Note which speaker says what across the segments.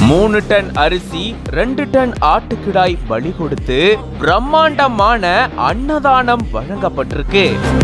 Speaker 1: மூணு டன் அரிசி ரெண்டு டன் ஆட்டுக்கிடாய் பலி கொடுத்து பிரம்மாண்டமான அன்னதானம் வழங்கப்பட்டிருக்கு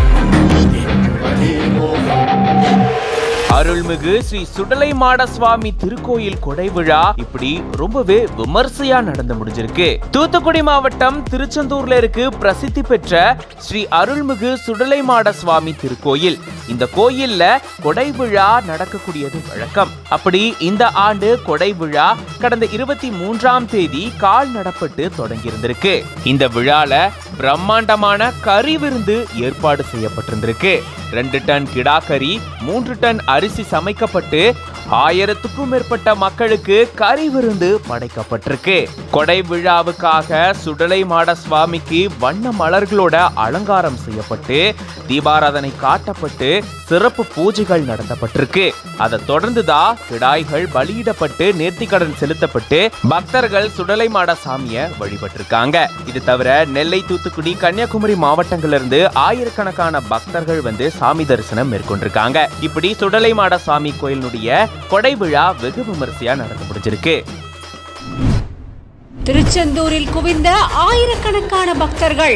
Speaker 1: அருள்மிகு ஸ்ரீ சுடலைமாட சுவாமி திருக்கோயில் கொடை விழா இப்படி ரொம்பவே விமர்சையா நடந்து முடிஞ்சிருக்கு தூத்துக்குடி மாவட்டம் திருச்செந்தூர்ல இருக்கு பிரசித்தி பெற்ற ஸ்ரீ அருள்மிகு சுடலைமாட சுவாமி திருக்கோயில் இந்த கோயில்ல கொடை விழா நடக்கக்கூடியது வழக்கம் அப்படி இந்த ஆண்டு கொடை விழா கடந்த இருபத்தி மூன்றாம் தேதி கால் நடப்பட்டு தொடங்கி இருந்திருக்கு இந்த விழால பிரம்மாண்டமான கறி விருந்து ஏற்பாடு செய்யப்பட்டிருந்திருக்கு ரெண்டு டன் கிடாக்கறி மூன்று டன் அரிசி சமைக்கப்பட்டு ஆயிரத்துக்கும் மேற்பட்ட மக்களுக்கு கறி விருந்து படைக்கப்பட்டிருக்கு கொடை விழாவுக்காக சுடலை மாட சுவாமிக்கு வண்ண மலர்களோட அலங்காரம் செய்யப்பட்டு தீபாராதனை காட்டப்பட்டு சிறப்பு பூஜைகள் நடத்தப்பட்டிருக்கு அதை தொடர்ந்துதான் கிடாய்கள் பலியிடப்பட்டு நேர்த்திக்கடன் செலுத்தப்பட்டு பக்தர்கள் சுடலை மாட சாமிய வழிபட்டிருக்காங்க இது தவிர நெல்லை தூத்துக்குடி கன்னியாகுமரி மாவட்டங்கள்ல இருந்து ஆயிரக்கணக்கான பக்தர்கள் வந்து சாமி தரிசனம் மேற்கொண்டிருக்காங்க இப்படி சுடலை மாட சாமி கோயிலினுடைய கொடை விழா வெகு விமரிசையா நடந்து முடிஞ்சிருக்கு
Speaker 2: திருச்செந்தூரில் குவிந்த ஆயிரக்கணக்கான பக்தர்கள்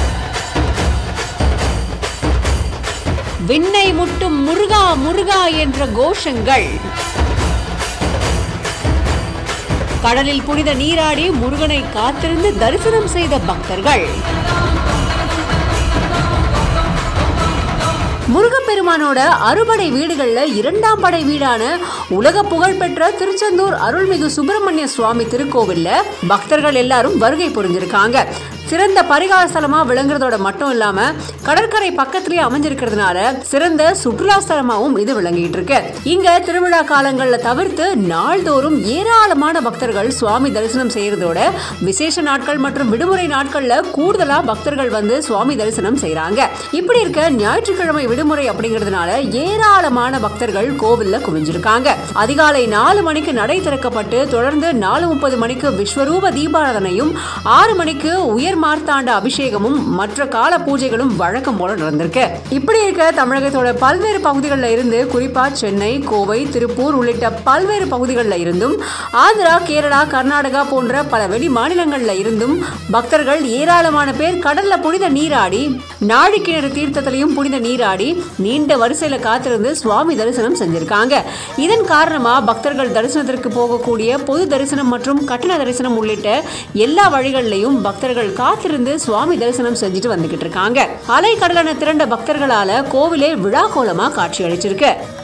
Speaker 2: விண்ணை முட்டும் முருகா முருகா என்ற கோஷங்கள் கடலில் புனித நீராடி முருகனை காத்திருந்து தரிசனம் செய்த பக்தர்கள் முருகப்பெருமானோட அறுபடை வீடுகள்ல இரண்டாம் படை வீடான உலக புகழ்பெற்ற திருச்செந்தூர் அருள்மிகு சுப்பிரமணிய சுவாமி திருக்கோவில்ல பக்தர்கள் எல்லாரும் வருகை புரிஞ்சிருக்காங்க சிறந்த பரிகார ஸ்தலமா விளங்குறதோட மட்டும் இல்லாம கடற்கரை பக்கத்திலேயே அமைஞ்சிருக்கிறதுனால சிறந்த சுற்றுலா ஸ்தலமாவும் இது விளங்கிட்டு இருக்கு இங்க திருவிழா காலங்கள்ல தவிர்த்து நாள்தோறும் ஏராளமான பக்தர்கள் சுவாமி தரிசனம் செய்யறதோட விசேஷ நாட்கள் மற்றும் விடுமுறை நாட்கள்ல கூடுதலா பக்தர்கள் வந்து சுவாமி தரிசனம் செய்றாங்க இப்படி இருக்க ஞாயிற்றுக்கிழமை விடுமுறை அப்படிங்கிறதுனால ஏராளமான பக்தர்கள் கோவில்ல குவிஞ்சிருக்காங்க அதிகாலை நாலு மணிக்கு நடை திறக்கப்பட்டு தொடர்ந்து நாலு முப்பது மணிக்கு விஸ்வரூப தீபாராதனையும் ஆறு மணிக்கு உயர் மார்த்தாண்ட அபிஷேகமும் மற்ற கால பூஜைகளும் வழக்கம் போல நடந்திருக்கு இப்படி இருக்க தமிழகத்தோட பல்வேறு பகுதிகளில் இருந்து குறிப்பா சென்னை கோவை திருப்பூர் உள்ளிட்ட பல்வேறு பகுதிகளில் இருந்தும் ஆந்திரா கேரளா கர்நாடகா போன்ற பல வெளி மாநிலங்கள்ல இருந்தும் பக்தர்கள் ஏராளமான பேர் கடல்ல புனித நீராடி நாழிக்கிணறு தீர்த்தத்திலையும் புனித நீராடி நீண்ட வரிசையில காத்திருந்து சுவாமி தரிசனம் செஞ்சிருக்காங்க இதன் காரணமா பக்தர்கள் தரிசனத்திற்கு போகக்கூடிய பொது தரிசனம் மற்றும் கட்டண தரிசனம் உள்ளிட்ட எல்லா வழிகளிலையும் பக்தர்கள் காத்திருந்து சுவாமி தரிசனம் செஞ்சுட்டு வந்துகிட்டு இருக்காங்க அலை கடலான திரண்ட பக்தர்களால கோவிலே விழா கோலமா காட்சி அளிச்சிருக்கு